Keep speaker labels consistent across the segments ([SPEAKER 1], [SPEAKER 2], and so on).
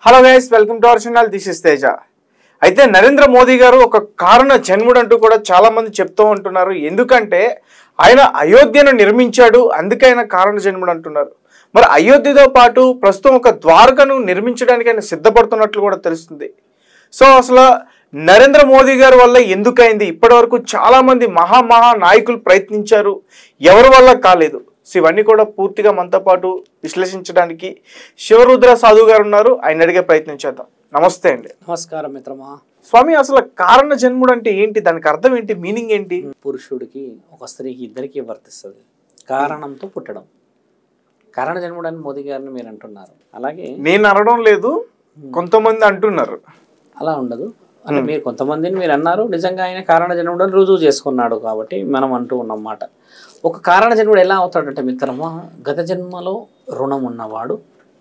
[SPEAKER 1] Hello guys welcome to our channel this is Teja అయితే నరేంద్ర మోదీ గారు ఒక కారణ జన్ముడు అంటూ కూడా చాలా మంది చెప్తూ ఉంటున్నారు ఎందుకంటే ఆయన అయోధ్యను నిర్మించాడు అందుకే ఆయన కారణ జన్ముడు అంటున్నారు మరి అయోధ్యతో పాటు ప్రస్తుతం ఒక ద్వారకను నిర్మించడానికి ఆయన సిద్ధపడుతున్నట్లు కూడా తెలుస్తుంది సో అసలు నరేంద్ర మోదీ గారి వల్ల ఎందుకైంది ఇప్పటివరకు చాలా మంది మహా మహా నాయకులు ప్రయత్నించారు ఎవరి వల్ల కాలేదు సో ఇవన్నీ కూడా పూర్తిగా మనతో పాటు విశ్లేషించడానికి శివరుద్ర సాధు గారు ఉన్నారు ఆయన అడిగే ప్రయత్నం చేద్దాం నమస్తే అండి
[SPEAKER 2] నమస్కారం మిత్రమా
[SPEAKER 1] స్వామి అసలు కారణ జన్ముడు అంటే ఏంటి దానికి అర్థం ఏంటి మీనింగ్ ఏంటి
[SPEAKER 2] పురుషుడికి ఒక స్త్రీకి ఇద్దరికీ వర్తిస్తుంది కారణంతో పుట్టడం కారణ జన్ముడు అని మోదీ గారిని మీరు అంటున్నారు అలాగే
[SPEAKER 1] నేను అనడం లేదు కొంతమంది అంటున్నారు
[SPEAKER 2] అలా ఉండదు అంటే మీరు కొంతమందిని మీరు అన్నారు నిజంగా ఆయన కారణ జన్ముడు అని రుజువు చేసుకున్నాడు కాబట్టి మనం అంటూ ఉన్నమాట ఒక కారణ జన్ముడు ఎలా అవుతాడంటే మిత్రమా గత జన్మలో రుణం ఉన్నవాడు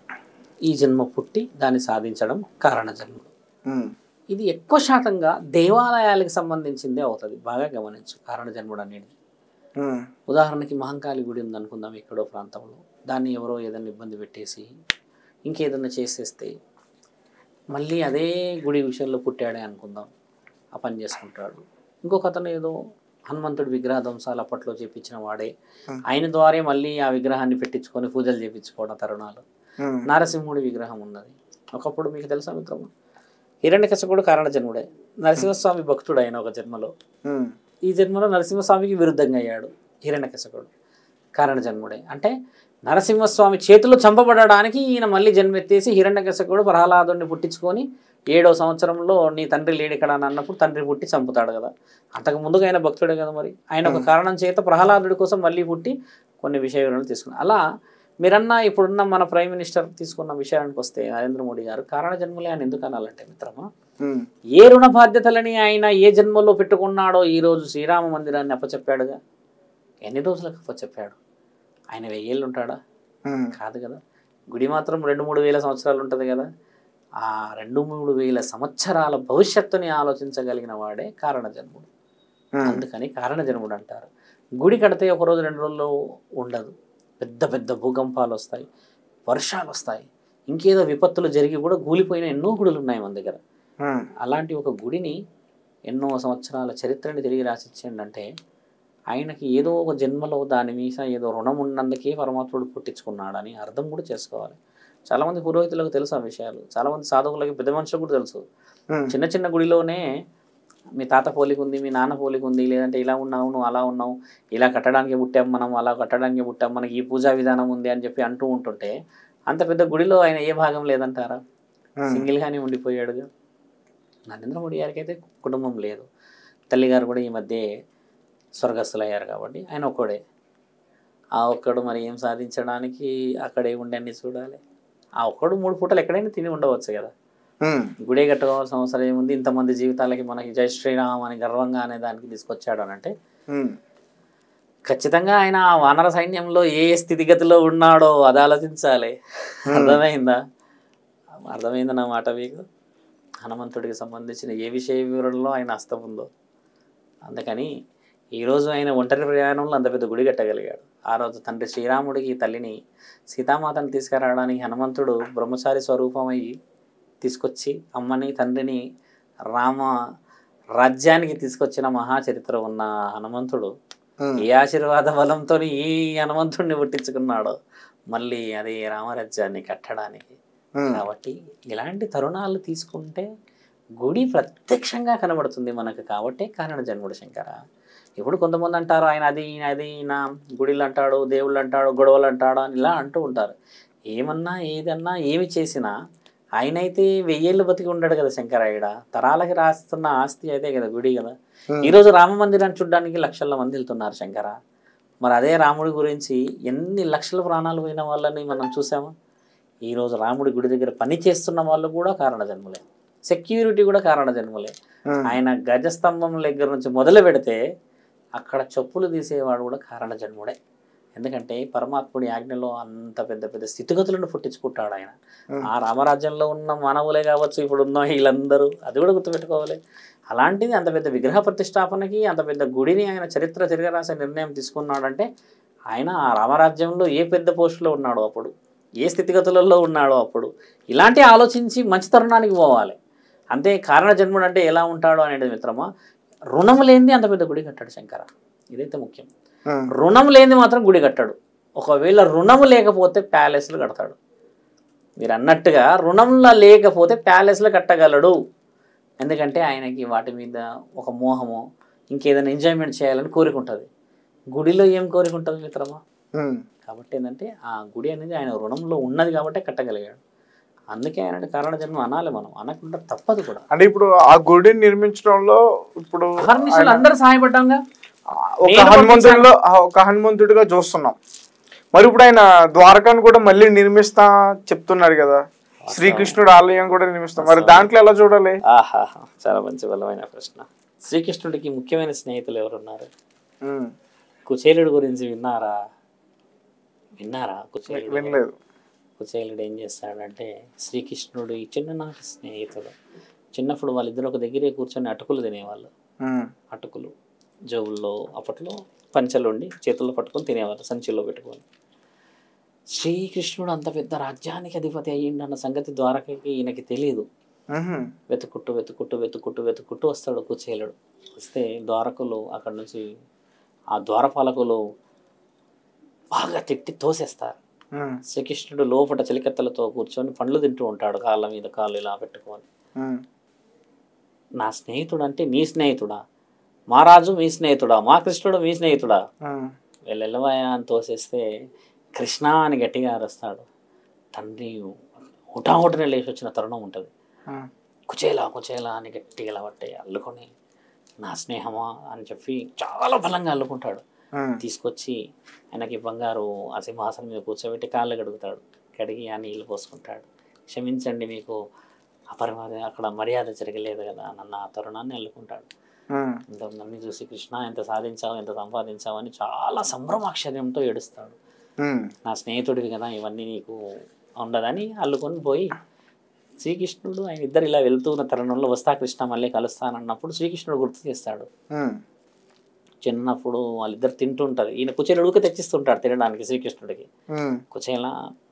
[SPEAKER 2] ఈ జన్మ పుట్టి దాన్ని సాధించడం కారణ జన్ముడు
[SPEAKER 1] ఉమ్,
[SPEAKER 2] ఇది ఎక్కువ శాతంగా దేవాలయాలకు సంబంధించిందే అవుతుంది బాగా గమనించు కారణ జన్ముడు అనేది
[SPEAKER 1] ఉమ్,
[SPEAKER 2] ఉదాహరణకి మహంకాళి గుడి ఉంది అనుకుందాం ఎక్కడో ప్రాంతంలో దాన్ని ఎవరో ఏదైనా ఇబ్బంది పెట్టేసి ఇంకేదన్నా చేసేస్తే మళ్ళీ అదే గుడి విషయంలో పుట్టాడే అనుకుందాం ఆ పని చేసుకుంటాడు ఇంకొక అతను ఏదో హనుమంతుడి విగ్రహ ధ్వంసాలు అప్పట్లో చేపించిన వాడే
[SPEAKER 1] Hmm.
[SPEAKER 2] ఆయన ద్వారే మళ్ళీ ఆ విగ్రహాన్ని పెట్టించుకొని పూజలు చేపించుకోవడం తరుణాలు
[SPEAKER 1] ఉమ్,
[SPEAKER 2] నారసింహుడి విగ్రహం ఉన్నది ఒకప్పుడు మీకు తెలుసా మిత్రమా హిరణ్యకశపుడు కారణ జన్ముడే నరసింహస్వామి భక్తుడు ఆయన ఒక జన్మలో
[SPEAKER 1] ఉమ్,
[SPEAKER 2] ఈ జన్మలో నరసింహస్వామికి విరుద్ధంగా అయ్యాడు హిరణ్యకశపుడు కారణ జన్ముడే అంటే నరసింహస్వామి చేతిలో చంపబడడానికి ఈయన మళ్ళీ జన్మెత్తేసి హిరణ్యకశపుడు ప్రహ్లాదుని పుట్టించుకొని ఏడో సంవత్సరంలో నీ తండ్రి లేడు ఇక్కడ అని అన్నప్పుడు తండ్రి పుట్టి చంపుతాడు కదా అంతకు ముందుగా ఆయన భక్తుడే కదా మరి ఆయన ఒక కారణం చేత ప్రహ్లాదుడి కోసం మళ్ళీ పుట్టి కొన్ని విషయ వివరణలు తీసుకున్నారు అలా మీరన్న ఇప్పుడున్న మన ప్రైమ్ మినిస్టర్ తీసుకున్న విషయానికి వస్తే నరేంద్ర మోడీ గారు కారణ జన్మలే అని ఎందుకు అనాలంటే మిత్రమా
[SPEAKER 1] ఉమ్,
[SPEAKER 2] ఏ రుణ బాధ్యతలని ఆయన ఏ జన్మలో పెట్టుకున్నాడో ఈ రోజు శ్రీరామ మందిరాన్ని అప్పచెప్పాడుగా ఎన్ని రోజులకు అప్పచెప్పాడు ఆయన వెయ్యేళ్ళు ఉంటాడా
[SPEAKER 1] ఉమ్,
[SPEAKER 2] కాదు కదా గుడి మాత్రం రెండు మూడు వేల సంవత్సరాలు ఉంటుంది కదా ఆ రెండు మూడు వేల సంవత్సరాల భవిష్యత్తుని ఆలోచించగలిగిన వాడే కారణ జన్ముడు
[SPEAKER 1] ఉమ్,
[SPEAKER 2] అందుకని కారణ జన్ముడు అంటారు గుడి కడితే ఒక రోజు రెండు రోజుల్లో ఉండదు పెద్ద పెద్ద భూకంపాలు వస్తాయి వర్షాలు వస్తాయి ఇంకేదో విపత్తులు జరిగి కూడా కూలిపోయిన ఎన్నో గుడులు ఉన్నాయి మన దగ్గర
[SPEAKER 1] ఉమ్,
[SPEAKER 2] అలాంటి ఒక గుడిని ఎన్నో సంవత్సరాల చరిత్రని తిరిగి రాసిచ్చిండంటే ఆయనకి ఏదో ఒక జన్మలో దాని మీద ఏదో రుణం ఉన్నందుకే పరమాత్ముడు పుట్టించుకున్నాడని అర్థం కూడా చేసుకోవాలి చాలామంది పురోహితులకు తెలుసు ఆ విషయాలు చాలామంది సాధకులకి పెద్ద మనుషులకు కూడా తెలుసు
[SPEAKER 1] ఉమ్,
[SPEAKER 2] చిన్న చిన్న గుడిలోనే మీ తాత పోలిక ఉంది మీ నాన్న పోలిక ఉంది లేదంటే ఇలా ఉన్నావు నువ్వు అలా ఉన్నావు ఇలా కట్టడానికి పుట్టాం మనం అలా కట్టడానికి పుట్టాం మనకి ఈ పూజా విధానం ఉంది అని చెప్పి అంటూ ఉంటుంటే అంత పెద్ద గుడిలో ఆయన ఏ భాగం లేదంటారా
[SPEAKER 1] ఉమ్,
[SPEAKER 2] సింగిల్గానే ఉండిపోయాడుగా నరేంద్ర మోడీ గారికి అయితే కుటుంబం లేదు తల్లిగారు కూడా ఈ మధ్య స్వర్గస్థులయ్యారు కాబట్టి ఆయన ఒక్కడే ఆ ఒక్కడు మరి ఏం సాధించడానికి అక్కడే ఉండి అన్ని చూడాలి ఆ ఒక్కడు మూడు పూటలు ఎక్కడైనా తిని ఉండవచ్చు కదా
[SPEAKER 1] ఉమ్,
[SPEAKER 2] గుడే కట్టుకోవాల్సిన అవసరం ఏముంది ఇంతమంది జీవితాలకి మనకి జై శ్రీరామ్ అని గర్వంగా అనే దానికి తీసుకొచ్చాడు అని అంటే
[SPEAKER 1] ఉమ్,
[SPEAKER 2] ఖచ్చితంగా ఆయన ఆ వానర సైన్యంలో ఏ స్థితిగతిలో ఉన్నాడో అది ఆలోచించాలి అర్థమైందా అర్థమైందా నా మాట మీకు హనుమంతుడికి సంబంధించిన ఏ విషయ వివరణలో ఆయన హస్తం ఉందో అందుకని ఈరోజు ఆయన ఒంటరి ప్రయాణంలో అంత పెద్ద గుడి కట్టగలిగాడు ఆ రోజు తండ్రి శ్రీరాముడికి తల్లిని సీతామాతను తీసుకురావడానికి హనుమంతుడు బ్రహ్మచారి స్వరూపమై తీసుకొచ్చి అమ్మని తండ్రిని రామ రాజ్యానికి తీసుకొచ్చిన మహా చరిత్ర ఉన్న హనుమంతుడు
[SPEAKER 1] ఉమ్,
[SPEAKER 2] ఏ ఆశీర్వాద బలంతో ఈ హనుమంతుడిని పుట్టించుకున్నాడో మళ్ళీ అదే రామరాజ్యాన్ని కట్టడానికి
[SPEAKER 1] ఉమ్,
[SPEAKER 2] కాబట్టి ఇలాంటి తరుణాలు తీసుకుంటే గుడి ప్రత్యక్షంగా కనబడుతుంది మనకు కాబట్టి కారణ జన్ముడు శంకర ఇప్పుడు కొంతమంది అంటారు ఆయన అది ఈయన అది ఈయన గుడిలు అంటాడు దేవుళ్ళు అంటాడు గొడవలు అంటాడు అని ఇలా అంటూ ఉంటారు ఏమన్నా ఏదన్నా ఏమి చేసినా ఆయన అయితే వెయ్యేళ్ళు బతికి ఉండడు కదా శంకరాయుడ తరాలకి రాస్తున్న ఆస్తి అయితే కదా గుడి కదా
[SPEAKER 1] ఉమ్,
[SPEAKER 2] ఈరోజు రామ మందిరాన్ని చూడడానికి లక్షల మంది వెళ్తున్నారు శంకర మరి అదే రాముడి గురించి ఎన్ని లక్షల ప్రాణాలు పోయిన వాళ్ళని మనం చూసామా ఈరోజు రాముడి గుడి దగ్గర పని చేస్తున్న వాళ్ళు కూడా కారణ జన్మలే సెక్యూరిటీ కూడా కారణ జన్మలే
[SPEAKER 1] ఉమ్,
[SPEAKER 2] ఆయన గజస్తంభం దగ్గర నుంచి మొదలు పెడితే అక్కడ చెప్పులు తీసేవాడు కూడా కారణ జన్ముడే ఎందుకంటే పరమాత్ముడి ఆజ్ఞలో అంత పెద్ద పెద్ద స్థితిగతులను పుట్టించుకుంటాడు ఆయన
[SPEAKER 1] ఉమ్,
[SPEAKER 2] ఆ రామరాజ్యంలో ఉన్న మానవులే కావచ్చు ఇప్పుడు ఉన్న వీళ్ళందరూ అది కూడా గుర్తుపెట్టుకోవాలి అలాంటిది అంత పెద్ద విగ్రహ ప్రతిష్టాపనకి అంత పెద్ద గుడిని ఆయన చరిత్ర తిరగరాసే నిర్ణయం తీసుకున్నాడంటే ఆయన ఆ రామరాజ్యంలో ఏ పెద్ద పోస్టులో ఉన్నాడు అప్పుడు ఏ స్థితిగతులలో ఉన్నాడో అప్పుడు ఇలాంటి ఆలోచించి మంచి తరుణానికి పోవాలి అంతే కారణ జన్ముడు అంటే ఎలా ఉంటాడో అనేది మిత్రమా రుణం లేనిది అంత పెద్ద గుడి కట్టాడు శంకర ఇదైతే ముఖ్యం
[SPEAKER 1] ఉమ్,
[SPEAKER 2] రుణం లేనిది మాత్రం గుడి కట్టాడు ఒకవేళ రుణం లేకపోతే ప్యాలెస్లు కడతాడు మీరు అన్నట్టుగా రుణంలో లేకపోతే ప్యాలెస్లు కట్టగలడు ఎందుకంటే ఆయనకి వాటి మీద ఒక మోహము ఇంకేదైనా ఎంజాయ్మెంట్ చేయాలని కోరిక ఉంటుంది గుడిలో ఏం కోరిక ఉంటుంది మిత్రమా
[SPEAKER 1] ఉమ్,
[SPEAKER 2] కాబట్టి ఏంటంటే ఆ గుడి అనేది ఆయన రుణంలో ఉన్నది కాబట్టే కట్టగలిగాడు అందుకే ఆయన కారణ జన్మ అనాలి మనం అనకుండా తప్పదు కూడా
[SPEAKER 1] అంటే ఇప్పుడు ఆ గుడిని నిర్మించడంలో ఇప్పుడు
[SPEAKER 2] అహర్నిశలు అందరూ సహాయపడ్డాంగా
[SPEAKER 1] ఒక
[SPEAKER 2] నేను
[SPEAKER 1] హనుమంతుడిలో ఆ, ఒక హనుమంతుడిగా చూస్తున్నాం మరి ఇప్పుడు ఆయన ద్వారకాను కూడా మళ్ళీ నిర్మిస్తా చెప్తున్నారు కదా శ్రీకృష్ణుడు ఆలయం కూడా నిర్మిస్తాం మరి దాంట్లో ఎలా చూడాలి
[SPEAKER 2] ఆహా చాలా మంచి బలమైన ప్రశ్న శ్రీకృష్ణుడికి ముఖ్యమైన స్నేహితులు ఎవరున్నారు
[SPEAKER 1] ఉమ్,
[SPEAKER 2] కుచేలుడు గురించి విన్నారా విన్నారా కుచేలుడు
[SPEAKER 1] వినలేదు
[SPEAKER 2] కుచేలుడు ఏం చేస్తాడంటే శ్రీకృష్ణుడి చిన్ననాటి స్నేహితుడు చిన్నప్పుడు వాళ్ళిద్దరు ఒక దగ్గరే కూర్చొని అటుకులు తినేవాళ్ళు
[SPEAKER 1] ఉమ్,
[SPEAKER 2] అటుకులు జోబుల్లో అప్పట్లో పంచలు ఉండి చేతుల్లో పట్టుకొని తినేవాళ్ళు సంచిలో పెట్టుకొని శ్రీకృష్ణుడు అంత పెద్ద రాజ్యానికి అధిపతి అయ్యిండన్న సంగతి ద్వారకకి ఈయనకి తెలియదు
[SPEAKER 1] ఉహు,
[SPEAKER 2] వెతుక్కుంటూ వెతుక్కుంటూ వెతుక్కుంటూ వెతుక్కుంటూ వస్తాడు కుచేలుడు వస్తే ద్వారకులు అక్కడ నుంచి ఆ ద్వారపాలకులు బాగా తిట్టి తోసేస్తారు
[SPEAKER 1] ఉమ్,
[SPEAKER 2] శ్రీకృష్ణుడు లోపట చలికత్తలతో కూర్చొని పండ్లు తింటూ ఉంటాడు కాళ్ళ మీద కాళ్ళు ఇలా పెట్టుకొని
[SPEAKER 1] ఉమ్,
[SPEAKER 2] నా స్నేహితుడు అంటే నీ స్నేహితుడా మా రాజు మీ స్నేహితుడా మా కృష్ణుడు మీ స్నేహితుడా
[SPEAKER 1] ఉమ్,
[SPEAKER 2] వెళ్ళవయా అని తోసేస్తే కృష్ణ అని గట్టిగా అరుస్తాడు తండ్రి హుటాహుటిన లేచి వచ్చిన తరుణం ఉంటుంది
[SPEAKER 1] ఉమ్,
[SPEAKER 2] కుచేలా కుచేలా అని గట్టిగా ఇలా పట్టే అల్లుకొని నా స్నేహమా అని చెప్పి చాలా బలంగా అల్లుకుంటాడు
[SPEAKER 1] ఉమ్,
[SPEAKER 2] తీసుకొచ్చి ఆయనకి బంగారు ఆ సింహాసనం మీద కూర్చోబెట్టి కాళ్ళు కడుగుతాడు కడిగి ఆ నీళ్ళు పోసుకుంటాడు క్షమించండి మీకు అపరిమర్యాద అక్కడ మర్యాద జరగలేదు కదా నన్న ఆ తరుణాన్ని అల్లుకుంటాడు
[SPEAKER 1] ఉమ్,
[SPEAKER 2] ఇంత నన్ను చూసి కృష్ణ ఎంత సాధించావు ఎంత సంపాదించావు అని చాలా సంభ్రమాశ్చర్యంతో ఏడుస్తాడు
[SPEAKER 1] ఉమ్,
[SPEAKER 2] నా స్నేహితుడివి కదా ఇవన్నీ నీకు ఉండదని అల్లుకొని పోయి శ్రీకృష్ణుడు ఆయన ఇద్దరు ఇలా వెళ్తూ ఉన్న తరుణంలో వస్తా కృష్ణ మళ్ళీ కలుస్తానన్నప్పుడు శ్రీకృష్ణుడు గుర్తు చేస్తాడు
[SPEAKER 1] ఉమ్,
[SPEAKER 2] చిన్నప్పుడు వాళ్ళిద్దరు తింటుంటారు ఈయన కుచేలుడికి తెచ్చిస్తుంటాడు తినడానికి శ్రీకృష్ణుడికి
[SPEAKER 1] ఉమ్,
[SPEAKER 2] కుచేల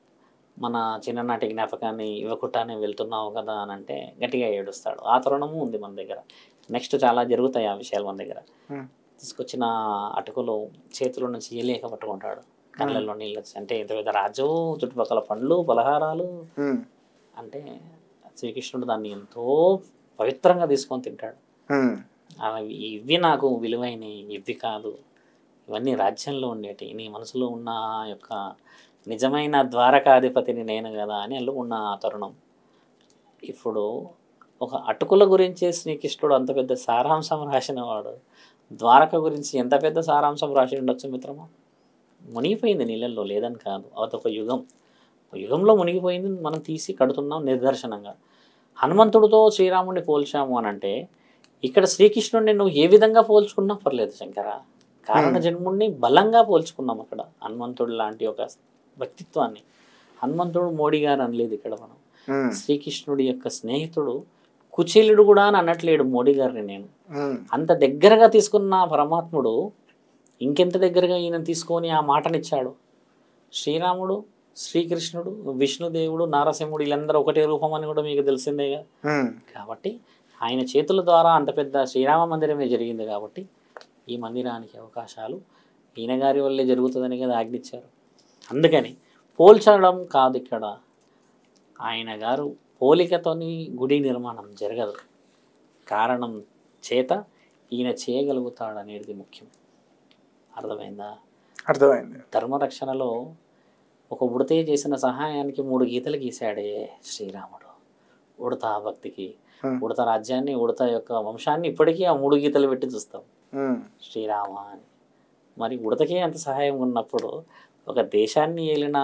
[SPEAKER 2] మన చిన్ననాటి జ్ఞాపకాన్ని ఇవ్వకుండానే వెళ్తున్నావు కదా అని అంటే గట్టిగా ఏడుస్తాడు ఆ తరుణము ఉంది మన దగ్గర నెక్స్ట్ చాలా జరుగుతాయి ఆ విషయాలు మన దగ్గర
[SPEAKER 1] ఉమ్,
[SPEAKER 2] తీసుకొచ్చిన అటుకులు చేతిలో నుంచి ఏలేక పట్టుకుంటాడు కళ్ళల్లో నీళ్ళు వచ్చి అంటే ఇంత పెద్ద రాజు చుట్టుపక్కల పండ్లు పలహారాలు
[SPEAKER 1] ఉమ్,
[SPEAKER 2] అంటే శ్రీకృష్ణుడు దాన్ని ఎంతో పవిత్రంగా తీసుకొని తింటాడు
[SPEAKER 1] ఉమ్,
[SPEAKER 2] అవి ఇవి నాకు విలువైనవి ఇవి కాదు ఇవన్నీ రాజ్యంలో ఉండేటి నీ మనసులో ఉన్న ఆ యొక్క నిజమైన ద్వారకాధిపతిని నేను కదా అని అల్లుకున్న ఆ తరుణం ఇప్పుడు ఒక అటుకుల గురించి శ్రీకృష్ణుడు అంత పెద్ద సారాంశం రాసిన వాడు ద్వారక గురించి ఎంత పెద్ద సారాంశం రాసి ఉండొచ్చు మిత్రమా మునిగిపోయింది నీళ్ళల్లో లేదని కాదు అదొక యుగం ఒక యుగంలో మునిగిపోయింది మనం తీసి కడుతున్నాం నిదర్శనంగా హనుమంతుడితో శ్రీరాముడిని పోల్చాము అని అంటే ఇక్కడ శ్రీకృష్ణుడిని నువ్వు ఏ విధంగా పోల్చుకున్నా పర్లేదు శంకర కారణ జన్ముడిని బలంగా పోల్చుకున్నాం అక్కడ హనుమంతుడు లాంటి ఒక వ్యక్తిత్వాన్ని హనుమంతుడు మోడీ గారు అనలేదు ఇక్కడ మనం
[SPEAKER 1] ఉమ్,
[SPEAKER 2] శ్రీకృష్ణుడి యొక్క స్నేహితుడు కుచేలుడు కూడా అని అనట్లేడు మోడీ గారిని నేను
[SPEAKER 1] ఉమ్,
[SPEAKER 2] అంత దగ్గరగా తీసుకున్న పరమాత్ముడు ఇంకెంత దగ్గరగా ఈయన తీసుకొని ఆ మాటనిచ్చాడు శ్రీరాముడు శ్రీకృష్ణుడు విష్ణుదేవుడు నారసింహుడు వీళ్ళందరూ ఒకటే రూపం అని కూడా మీకు తెలిసిందేగా
[SPEAKER 1] ఉమ్,
[SPEAKER 2] కాబట్టి ఆయన చేతుల ద్వారా అంత పెద్ద శ్రీరామ మందిరమే జరిగింది కాబట్టి ఈ మందిరానికి అవకాశాలు ఈయన గారి వల్లే జరుగుతుందని కదా ఆజ్ఞించారు అందుకని పోల్చడం కాదు ఇక్కడ ఆయన గారు పోలికతోని గుడి నిర్మాణం జరగదు కారణం చేత ఈయన చేయగలుగుతాడు అనేది ముఖ్యం అర్థమైందా
[SPEAKER 1] అర్థమైంది
[SPEAKER 2] ధర్మరక్షణలో ఒక ఉడతే చేసిన సహాయానికి మూడు గీతలు గీశాడే శ్రీరాముడు ఉడత భక్తికి
[SPEAKER 1] Hmm.
[SPEAKER 2] ఉడత రాజ్యాన్ని ఉడత యొక్క వంశాన్ని ఇప్పటికీ ఆ మూడు గీతలు పెట్టి చూస్తాం
[SPEAKER 1] ఉమ్,
[SPEAKER 2] శ్రీరామ అని మరి ఉడతకే అంత సహాయం ఉన్నప్పుడు ఒక దేశాన్ని ఏలిన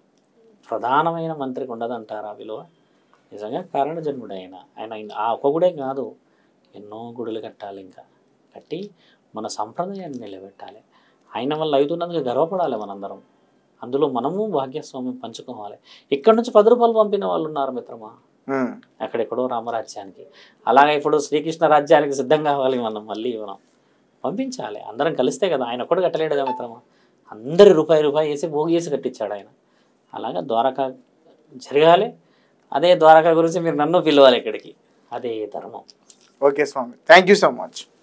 [SPEAKER 2] ప్రధానమైన మంత్రికి ఉండదంటారా విలువ నిజంగా కారణ జన్ముడు ఆయన ఆయన ఆ ఒక్క గుడే కాదు ఎన్నో గుడులు కట్టాలి ఇంకా కట్టి మన సంప్రదాయాన్ని నిలబెట్టాలి ఆయన వల్ల అవుతున్నందుకు గర్వపడాలి మనందరం అందులో మనము భాగ్యస్వామ్యం పంచుకోవాలి ఇక్కడ నుంచి పది రూపాయలు పంపిన వాళ్ళు ఉన్నారు మిత్రమా
[SPEAKER 1] ఉమ్,
[SPEAKER 2] అక్కడెక్కడో రామరాజ్యానికి అలాగే ఇప్పుడు శ్రీకృష్ణ రాజ్యానికి సిద్ధం కావాలి మనం మళ్ళీ మనం పంపించాలి అందరం కలిస్తే కదా ఆయన ఒక్కడు కట్టలేడుగా మిత్రమా అందరి రూపాయి రూపాయి వేసి భోగి చేసి కట్టించాడు ఆయన అలాగా ద్వారకా జరగాలి అదే ద్వారకా గురించి మీరు నన్ను పిలవాలి ఇక్కడికి అదే ధర్మం
[SPEAKER 1] ఓకే స్వామి థ్యాంక్ యూ సో మచ్